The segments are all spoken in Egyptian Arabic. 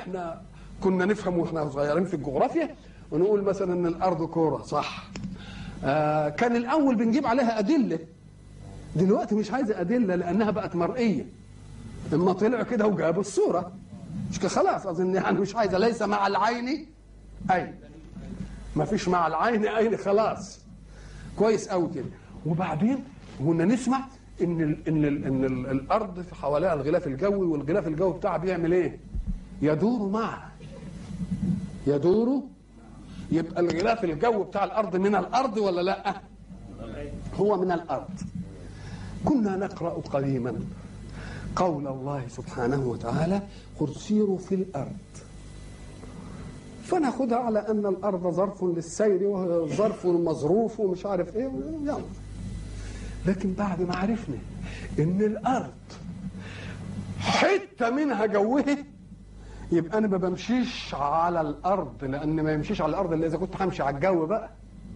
احنا كنا نفهم واحنا صغيرين في الجغرافيا ونقول مثلا ان الارض كوره صح آه كان الاول بنجيب عليها ادله دلوقتي مش عايزه ادله لانها بقت مرئيه اما طلعوا كده وجابوا الصوره مش كده خلاص اظن يعني مش عايزه ليس مع العين اي ما فيش مع العين عين خلاص كويس قوي كده وبعدين كنا نسمع ان ال ان ال ان ال الارض في حواليها الغلاف الجوي والغلاف الجوي بتاعها بيعمل ايه؟ يدور معها يدور يبقى الغلاف الجوي بتاع الارض من الارض ولا لا؟ هو من الارض كنا نقرا قديما قول الله سبحانه وتعالى قل سيروا في الارض فناخدها على ان الارض ظرف للسير وظرف مظروف ومش عارف ايه يلا لكن بعد ما عرفنا ان الارض حته منها جوه يبقى انا ما بمشيش على الارض لان ما يمشيش على الارض الا اذا كنت همشي على الجو بقى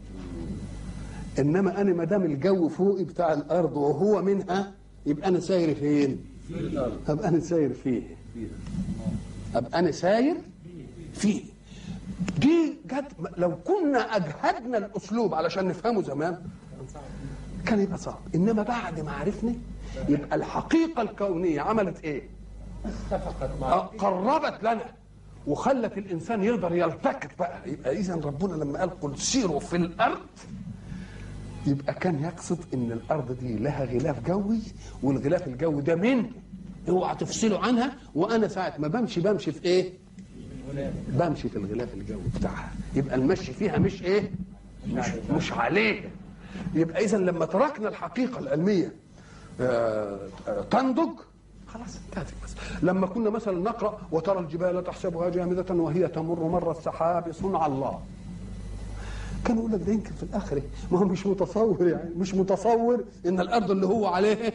انما انا ما دام الجو فوقي بتاع الارض وهو منها يبقى انا ساير فين؟ ابقى انا ساير فيه ابقى انا ساير فيه دي جت لو كنا اجهدنا الاسلوب علشان نفهمه زمان كان يبقى صعب انما بعد ما عرفنا يبقى الحقيقه الكونيه عملت ايه آه، قربت لنا وخلت الانسان يقدر يلتقط بقى يبقى اذا ربنا لما قال قل سيروا في الارض يبقى كان يقصد ان الارض دي لها غلاف جوي والغلاف الجوي ده منه اوعى تفصلوا عنها وانا ساعه ما بمشي بمشي في ايه بمشي في الغلاف الجوي بتاعها يبقى المشي فيها مش ايه مش, مش عليه يبقى اذا لما تركنا الحقيقه العلميه آه، آه، تنضج خلاص انتهت بس لما كنا مثلا نقرا وترى الجبال تحسبها جامده وهي تمر مر السحاب صنع الله كان يقول لك ده يمكن في الاخره ما هو مش متصور يعني مش متصور ان الارض اللي هو عليها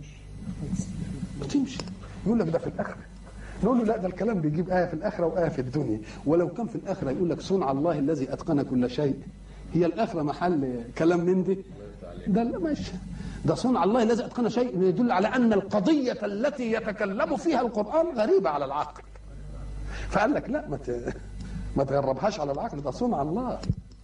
بتمشي يقول لك ده في الاخره نقول له لا ده الكلام بيجيب ايه في الاخره وايه في الدنيا ولو كان في الاخره يقول لك صنع الله الذي اتقن كل شيء هي الاخره محل كلام من دي ده لا مش ده صنع الله الذي اتقن شيء يدل على ان القضيه التي يتكلم فيها القران غريبه على العقل فقال لك لا ما ت- ما تغربهاش على العقل ده صنع الله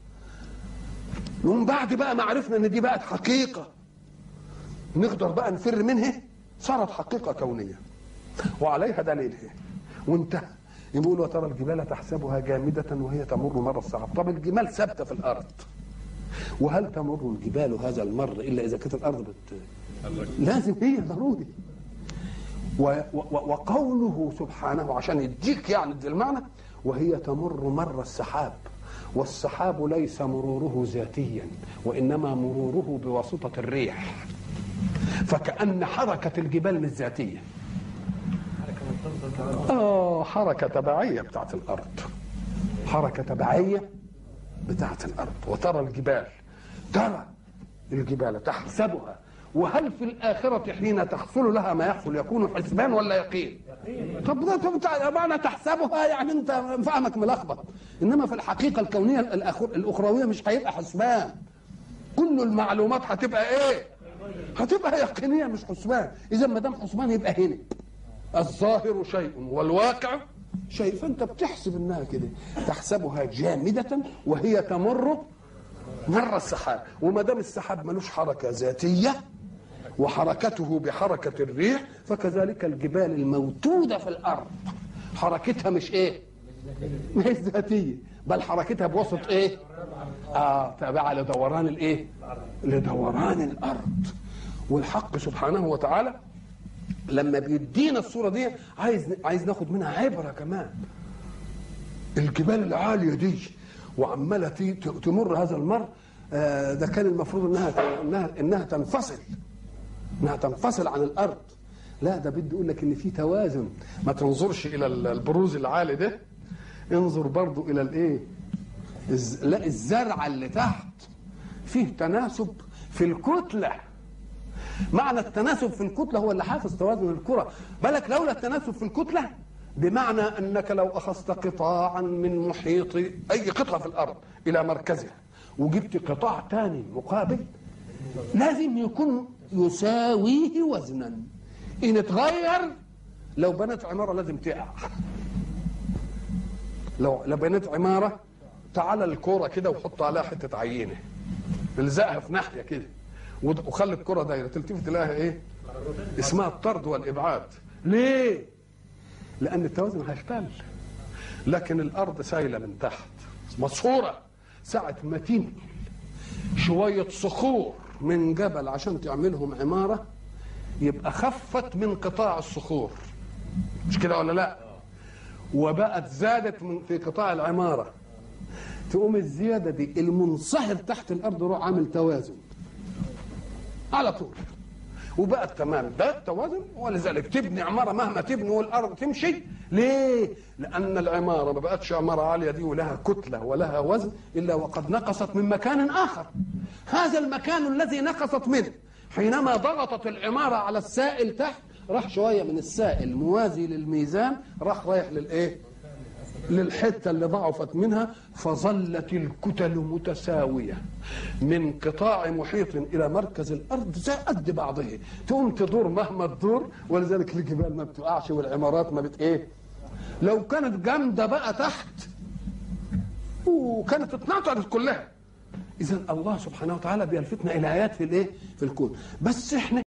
ومن بعد بقى ما عرفنا ان دي بقت حقيقه نقدر بقى نفر منها صارت حقيقه كونيه وعليها دليلها وانتهى يقول وترى الجبال تحسبها جامدة وهي تمر مر السحاب طب الجمال ثابتة في الأرض وهل تمر الجبال هذا المر إلا إذا كانت الأرض بت... لازم هي ضروري و... و... وقوله سبحانه عشان يديك يعني دي المعنى وهي تمر مر السحاب والسحاب ليس مروره ذاتيا وإنما مروره بواسطة الريح فكأن حركة الجبال مش ذاتية اه حركة تبعية بتاعت الأرض حركة تبعية بتاعت الأرض وترى الجبال ترى الجبال تحسبها وهل في الآخرة حين تحصل لها ما يحصل يكون حسبان ولا يقين؟ طب ده طب تع- معنى تحسبها يعني انت فهمك ملخبط انما في الحقيقة الكونية الأخر- الأخروية مش هيبقى حسبان كل المعلومات هتبقى ايه؟ هتبقى يقينية مش حسبان إذا ما دام حسبان يبقى هنا الظاهر شيء والواقع شيء فانت بتحسب انها كده تحسبها جامده وهي تمر مر السحاب وما دام السحاب ملوش حركه ذاتيه وحركته بحركه الريح فكذلك الجبال الموجوده في الارض حركتها مش ايه مش ذاتيه بل حركتها بوسط ايه اه تابعه لدوران الايه لدوران الارض والحق سبحانه وتعالى لما بيدينا الصوره دي عايز عايز ناخد منها عبره كمان الجبال العاليه دي وعماله تي- ت- تمر هذا المر آه، ده كان المفروض انها انها انها تنفصل انها تنفصل عن الارض لا ده بده يقول لك ان في توازن ما تنظرش الى ال- البروز العالي ده انظر برضو الى الايه الز- لا الزرع اللي تحت فيه تناسب في الكتله معنى التناسب في الكتله هو اللي حافظ توازن الكره بالك لولا التناسب في الكتله بمعنى انك لو اخذت قطاعا من محيط اي قطعه في الارض الى مركزها وجبت قطاع ثاني مقابل لازم يكون يساويه وزنا ان اتغير لو بنت عماره لازم تقع لو لو بنيت عماره تعالى الكوره كده وحط عليها حته عينه الزقها في ناحيه كده ود- وخلي الكره دايره تلتفت تلاقيها ايه؟ اسمها الطرد والابعاد ليه؟ لان التوازن هيختل لكن الارض سايله من تحت مصهوره ساعه ما تنقل شويه صخور من جبل عشان تعملهم عماره يبقى خفت من قطاع الصخور مش كده ولا لا وبقت زادت من في قطاع العماره تقوم الزياده دي المنصهر تحت الارض يروح عامل توازن على طول وبقت تمام ده التوازن ولذلك تبني عماره مهما تبني والارض تمشي ليه؟ لان العماره ما بقتش عماره عاليه دي ولها كتله ولها وزن الا وقد نقصت من مكان اخر هذا المكان الذي نقصت منه حينما ضغطت العماره على السائل تحت راح شويه من السائل موازي للميزان راح رايح للايه؟ للحته اللي ضعفت منها فظلت الكتل متساويه من قطاع محيط الى مركز الارض زي قد بعضها تقوم تدور مهما تدور ولذلك الجبال ما بتقعش والعمارات ما بت ايه لو كانت جامده بقى تحت وكانت اتنطرت كلها اذا الله سبحانه وتعالى بيلفتنا الى ايات في الايه في الكون بس احنا